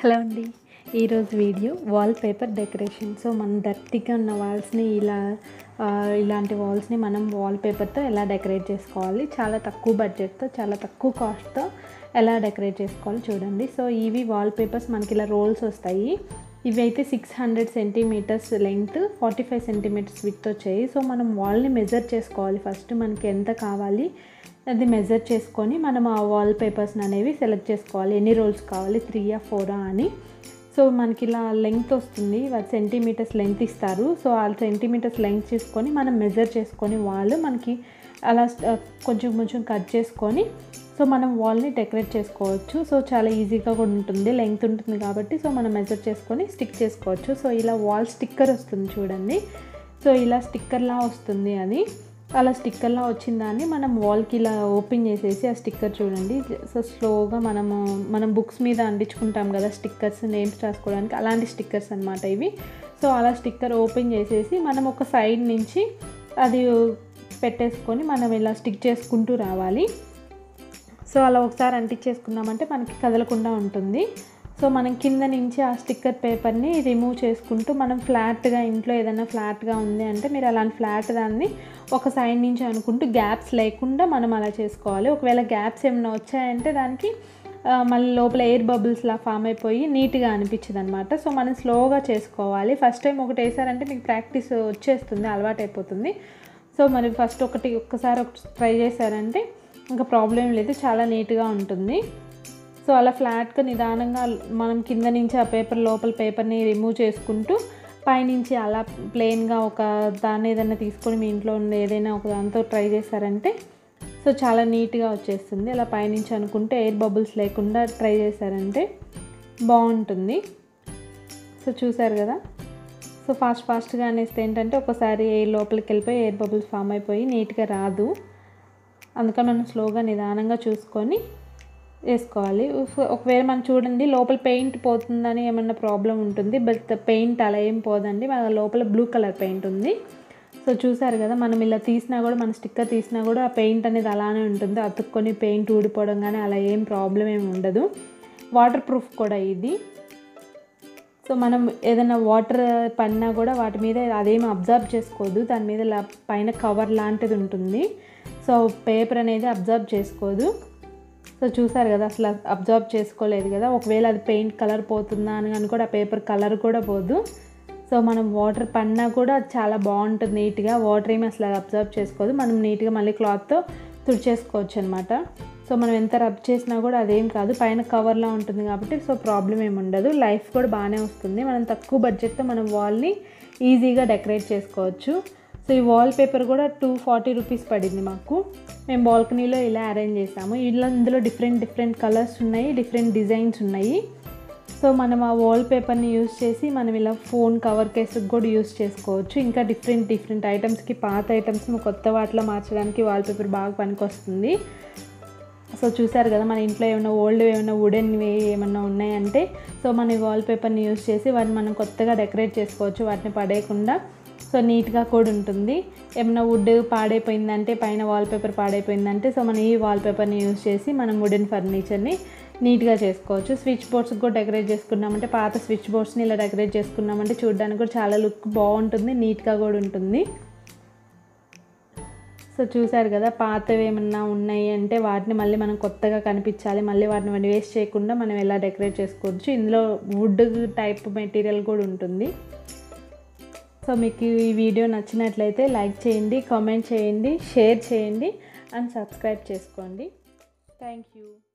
hello అండి ఈరోజు video wall paper decoration so మనం డర్టీగా ఉన్న వాల్స్ని ఇలా ఆ, ఇలాంటి వాల్స్ని మనం వాల్ పేపర్తో ఎలా డెకరేట్ చేసుకోవాలి చాలా తక్కువ బడ్జెట్తో చాలా తక్కువ కాస్ట్తో ఎలా డెకరేట్ చేసుకోవాలి చూడండి సో ఇవి వాల్ పేపర్స్ మనకి ఇలా రోల్స్ వస్తాయి ఇవి అయితే six hundred centimetres length forty five centimetres with వచ్చాయి సో మనం వాల్ని మెజర్ చేసుకోవాలి ఫస్ట్ మనకి ఎంత కావాలి అది మెజర్ చేసుకొని మనం ఆ వాల్ పేపర్స్ని అనేవి సెలెక్ట్ చేసుకోవాలి ఎన్ని రోల్స్ కావాలి త్రీయా ఫోరా అని సో మనకి ఇలా లెంగ్త్ వస్తుంది వాళ్ళు సెంటీమీటర్స్ లెంగ్త్ ఇస్తారు సో ఆ సెంటీమీటర్స్ లెంగ్త్ చేసుకొని మనం మెజర్ చేసుకొని వాళ్ళు మనకి అలా ఆ, కొంచెం కొంచెం కట్ చేసుకొని సో మనం వాల్ని డెకరేట్ చేసుకోవచ్చు సో చాలా ఈజీగా కూడా ఉంటుంది లెంగ్త్ ఉంటుంది కాబట్టి సో మనం మెజర్ చేసుకొని స్టిక్ చేసుకోవచ్చు సో ఇలా వాల్ స్టిక్కర్ వస్తుంది చూడండి సో ఇలా స్టిక్కర్లా వస్తుంది అది అలా స్టిక్కర్లా వచ్చిన దాన్ని మనం వాల్కి ఇలా ఓపెన్ చేసేసి ఆ స్టిక్కర్ చూడండి సో స్లోగా మనము మనం బుక్స్ మీద అంటించుకుంటాం కదా స్టిక్కర్స్ నేమ్స్ రాసుకోవడానికి అలాంటి స్టిక్కర్స్ అనమాట ఇవి సో అలా స్టిక్కర్ ఓపెన్ చేసేసి మనం ఒక సైడ్ నుంచి అది పెట్టేసుకొని మనం ఇలా స్టిక్ చేసుకుంటూ రావాలి సో అలా ఒకసారి అంటించేసుకున్నామంటే మనకి కదలకుండా ఉంటుంది సో మనం కింద నుంచి ఆ స్టిక్కర్ పేపర్ని రిమూవ్ చేసుకుంటూ మనం ఫ్లాట్గా ఇంట్లో ఏదైనా ఫ్లాట్గా ఉంది అంటే మీరు అలాంటి ఫ్లాట్ దాన్ని ఒక సైడ్ నుంచి అనుకుంటూ గ్యాప్స్ లేకుండా మనం అలా చేసుకోవాలి ఒకవేళ గ్యాప్స్ ఏమైనా వచ్చాయంటే దానికి ఆ, మళ్ళీ లోపల ఎయిర్ బబుల్స్ లా ఫామ్ అయిపోయి నీట్గా అనిపించదు అనమాట సో మనం స్లోగా చేసుకోవాలి ఫస్ట్ టైం ఒకటి వేసారంటే మీకు ప్రాక్టీస్ వచ్చేస్తుంది అలవాటు అయిపోతుంది సో మరి ఫస్ట్ ఒకటి ఒక్కసారి ఒకటి ట్రై చేశారంటే ఇంకా ప్రాబ్లం లేదు చాలా నీట్గా ఉంటుంది సో అలా ఫ్లాట్గా నిదానంగా మనం కింద నుంచి ఆ పేపర్ లోపల పేపర్ని రిమూవ్ చేసుకుంటూ పైనుంచి అలా ప్లెయిన్గా ఒక దాన్ని ఏదైనా తీసుకొని మీ ఇంట్లో ఉండే ఏదైనా ఒక దాంతో ట్రై చేశారంటే సో చాలా నీట్గా వచ్చేస్తుంది అలా పైనుంచి అనుకుంటే ఎయిర్ బబుల్స్ లేకుండా ట్రై చేశారంటే బాగుంటుంది సో చూసారు కదా సో ఫాస్ట్ ఫాస్ట్గా అనేస్తే ఏంటంటే ఒకసారి ఎయిర్ లోపలికి వెళ్ళిపోయి ఎయిర్ బబుల్స్ ఫామ్ అయిపోయి నీట్గా రాదు అందుకని మనం స్లోగా నిదానంగా చూసుకొని వేసుకోవాలి ఉఫ్- ఒకవేళ మనం చూడండి లోపల పెయింట్ పోతుందని ఏమన్నా ప్రాబ్లం ఉంటుంది బట్ పెయింట్ అలా ఏం పోదండి మన లోపల బ్లూ కలర్ పెయింట్ ఉంది సో చూసారు కదా మనం ఇలా తీసినా కూడా మన స్టిక్కర్ తీసినా కూడా ఆ పెయింట్ అనేది అలానే ఉంటుంది అతుక్కొని పెయింట్ ఊడిపోవడం కానీ అలా ఏం ప్రాబ్లం ఏమి ఉండదు వాటర్ ప్రూఫ్ కూడా ఇది సో మనం ఏదైనా వాటర్ పడినా కూడా వాటి మీద అదేమి అబ్జర్వ్ చేసుకోదు దాని మీద లా- పైన కవర్ లాంటిది ఉంటుంది సో పేపర్ అనేది అబ్జర్వ్ చేసుకోదు సో చూసారు కదా అసలు అబ్జర్వ్ చేసుకోలేదు కదా ఒకవేళ అది పెయింట్ కలర్ పోతుందా అని కానీ కూడా ఆ పేపర్ కలర్ కూడా పోదు సో మనం వాటర్ పడినా కూడా అది చాలా బాగుంటుంది నీట్గా వాటర్ ఏమి అసలు అబ్జర్వ్ చేసుకోదు మనం నీట్గా మళ్ళీ క్లాత్తో తుడిచేసుకోవచ్చు అనమాట సో మనం ఎంత రబ్ చేసినా కూడా అదేం కాదు పైన కవర్లా ఉంటుంది కాబట్టి సో ప్రాబ్లం ఏమి ఉండదు లైఫ్ కూడా బాగానే వస్తుంది మనం తక్కువ బడ్జెట్తో మనం వాల్ని ఈజీగా డెకరేట్ చేసుకోవచ్చు సో ఈ వాల్ పేపర్ కూడా టూ ఫార్టీ రూపీస్ పడింది మాకు మేము బాల్కనీలో ఇలా అరేంజ్ చేసాము ఇలా ఇందులో డిఫరెంట్ డిఫరెంట్ కలర్స్ ఉన్నాయి డిఫరెంట్ డిజైన్స్ ఉన్నాయి సో మనం ఆ వాల్ పేపర్ని యూస్ చేసి మనం ఇలా ఫోన్ కవర్ కేసుకి కూడా యూస్ చేసుకోవచ్చు ఇంకా డిఫరెంట్ డిఫరెంట్ ఐటమ్స్కి పాత ఐటమ్స్ని కొత్త వాటిలో మార్చడానికి వాల్ పేపర్ బాగా పనికొస్తుంది సో చూసారు కదా మన ఇంట్లో ఏమైనా ఓల్డ్ ఏమైనా వుడెన్వి ఏమైనా ఉన్నాయంటే సో మన వాల్ పేపర్ని యూస్ చేసి వాటిని మనం కొత్తగా డెకరేట్ చేసుకోవచ్చు వాటిని పడేయకుండా సో నీట్గా కూడా ఉంటుంది ఏమైనా వుడ్ పాడైపోయిందంటే పైన వాల్ పేపర్ పాడైపోయిందంటే సో మనం ఈ వాల్ పేపర్ని యూస్ చేసి మనం వుడెన్ ఫర్నిచర్ని నీట్గా చేసుకోవచ్చు స్విచ్ బోర్డ్స్కి కూడా డెకరేట్ చేసుకున్నామంటే పాత స్విచ్ బోర్డ్స్ని ఇలా డెకరేట్ చేసుకున్నామంటే చూడడానికి కూడా చాలా లుక్ బాగుంటుంది నీట్గా కూడా ఉంటుంది సో చూసారు కదా పాతవి ఏమన్నా ఉన్నాయి అంటే వాటిని మళ్ళీ మనం కొత్తగా కనిపించాలి మళ్ళీ వాటిని వేస్ట్ చేయకుండా మనం ఎలా డెకరేట్ చేసుకోవచ్చు ఇందులో వుడ్ టైప్ మెటీరియల్ కూడా ఉంటుంది సో మీకు ఈ వీడియో నచ్చినట్లయితే లైక్ చేయండి కామెంట్ చేయండి షేర్ చేయండి అండ్ సబ్స్క్రైబ్ చేసుకోండి థ్యాంక్ యూ